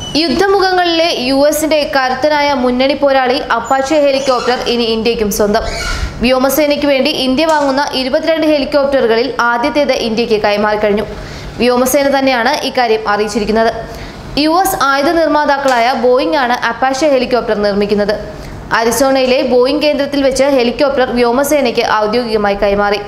യുദ്ധമുഖങ്ങളിലെ U എസിന്റെ കരുത്തനായ മുന്നണി പോരാളി അപ്പാച്ചെ ഹെലികോപ്റ്റർ ഇനി ഇന്ത്യക്കും സ്വന്തം വ്യോമസേനയ്ക്ക് വേണ്ടി ഇന്ത്യ വാങ്ങുന്ന ഇരുപത്തിരണ്ട് ഹെലികോപ്റ്ററുകളിൽ ആദ്യത്തേത് ഇന്ത്യക്ക് കൈമാറി കഴിഞ്ഞു വ്യോമസേന തന്നെയാണ് ഇക്കാര്യം അറിയിച്ചിരിക്കുന്നത് യു എസ് ആയുധ നിർമ്മാതാക്കളായ ബോയിങ് ആണ് അപ്പാഷെ ഹെലികോപ്റ്റർ നിർമ്മിക്കുന്നത് അരിസോണയിലെ ബോയിങ് കേന്ദ്രത്തിൽ വെച്ച് ഹെലികോപ്റ്റർ വ്യോമസേനയ്ക്ക് ഔദ്യോഗികമായി കൈമാറി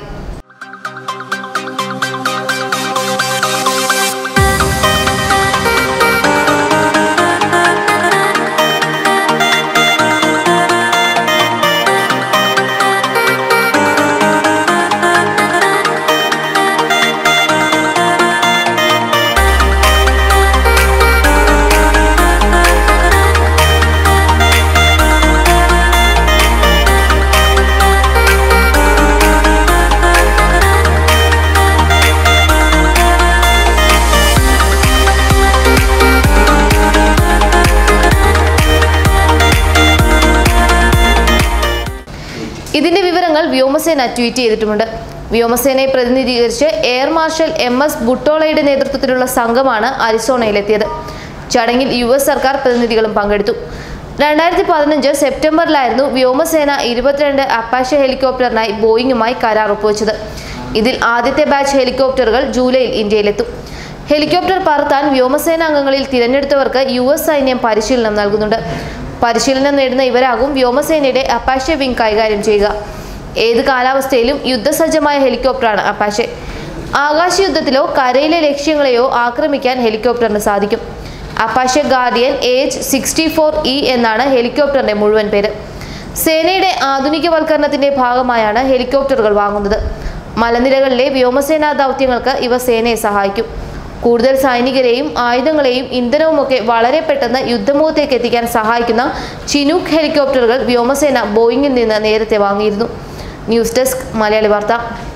ഇതിന്റെ വിവരങ്ങൾ വ്യോമസേന ട്വീറ്റ് ചെയ്തിട്ടുമുണ്ട് വ്യോമസേനയെ പ്രതിനിധീകരിച്ച് എയർ മാർഷൽ എം എസ് ബുട്ടോളയുടെ നേതൃത്വത്തിലുള്ള സംഘമാണ് അരിസോണയിലെത്തിയത് ചടങ്ങിൽ യു എസ് സർക്കാർ പ്രതിനിധികളും പങ്കെടുത്തു രണ്ടായിരത്തി പതിനഞ്ച് സെപ്റ്റംബറിലായിരുന്നു വ്യോമസേന ഇരുപത്തിരണ്ട് അപ്പാഷെ ഹെലികോപ്റ്ററിനായി ബോയിങ്ങുമായി കരാർ ഒപ്പുവെച്ചത് ഇതിൽ ആദ്യത്തെ ബാച്ച് ഹെലികോപ്റ്ററുകൾ ജൂലൈയിൽ ഇന്ത്യയിലെത്തും ഹെലികോപ്റ്റർ പറത്താൻ വ്യോമസേന അംഗങ്ങളിൽ തിരഞ്ഞെടുത്തവർക്ക് യു എസ് സൈന്യം പരിശീലനം നൽകുന്നുണ്ട് പരിശീലനം നേടുന്ന ഇവരാകും വ്യോമസേനയുടെ അപ്പാഷെ വിംഗ് കൈകാര്യം ചെയ്യുക ഏത് കാലാവസ്ഥയിലും യുദ്ധസജ്ജമായ ഹെലികോപ്റ്ററാണ് അപ്പാഷെ ആകാശ യുദ്ധത്തിലോ കരയിലെ ലക്ഷ്യങ്ങളെയോ ആക്രമിക്കാൻ ഹെലികോപ്റ്ററിന് സാധിക്കും Apache Guardian H sixty four E എന്നാണ് ഹെലികോപ്റ്ററിന്റെ മുഴുവൻ പേര് സേനയുടെ ആധുനികവൽക്കരണത്തിന്റെ ഭാഗമായാണ് ഹെലികോപ്റ്ററുകൾ വാങ്ങുന്നത് മലനിരകളിലെ വ്യോമസേനാ ദൗത്യങ്ങൾക്ക് ഇവ സേനയെ സഹായിക്കും കൂടുതൽ സൈനികരെയും ആയുധങ്ങളെയും ഇന്ധനവുമൊക്കെ വളരെ പെട്ടെന്ന് യുദ്ധമുഖത്തേക്ക് എത്തിക്കാൻ സഹായിക്കുന്ന ചിനൂക്ക് ഹെലികോപ്റ്ററുകൾ വ്യോമസേന ബോയിങ്ങിൽ നിന്ന് നേരത്തെ വാങ്ങിയിരുന്നു ന്യൂസ് ഡെസ്ക് മലയാളി വാർത്ത